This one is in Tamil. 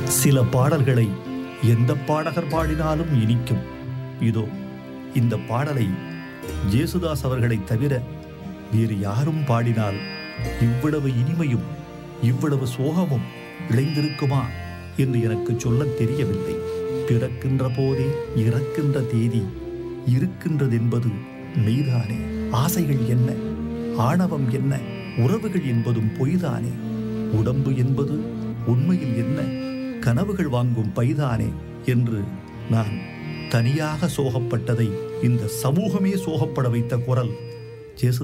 சில பாடல்களை எந்த பாடகர் பாடினாலும் இனிக்கும் இதோ இந்த பாடலை ஜேசுதாஸ் அவர்களைத் தவிர வேறு யாரும் பாடினால் இவ்வளவு இனிமையும் இவ்வளவு சோகமும் இழைந்திருக்குமா என்று எனக்கு சொல்லத் தெரியவில்லை பிறக்கின்ற போதே இறக்கின்ற தேதி இருக்கின்றதென்பது மெய்தானே ஆசைகள் என்ன ஆணவம் என்ன உறவுகள் என்பதும் பொய்தானே உடம்பு என்பது உண்மையில் என்ன கனவுகள் வாங்கும் பைதானே என்று நான் தனியாக சோகப்பட்டதை இந்த சமூகமே சோகப்பட வைத்த குரல் ஜேசு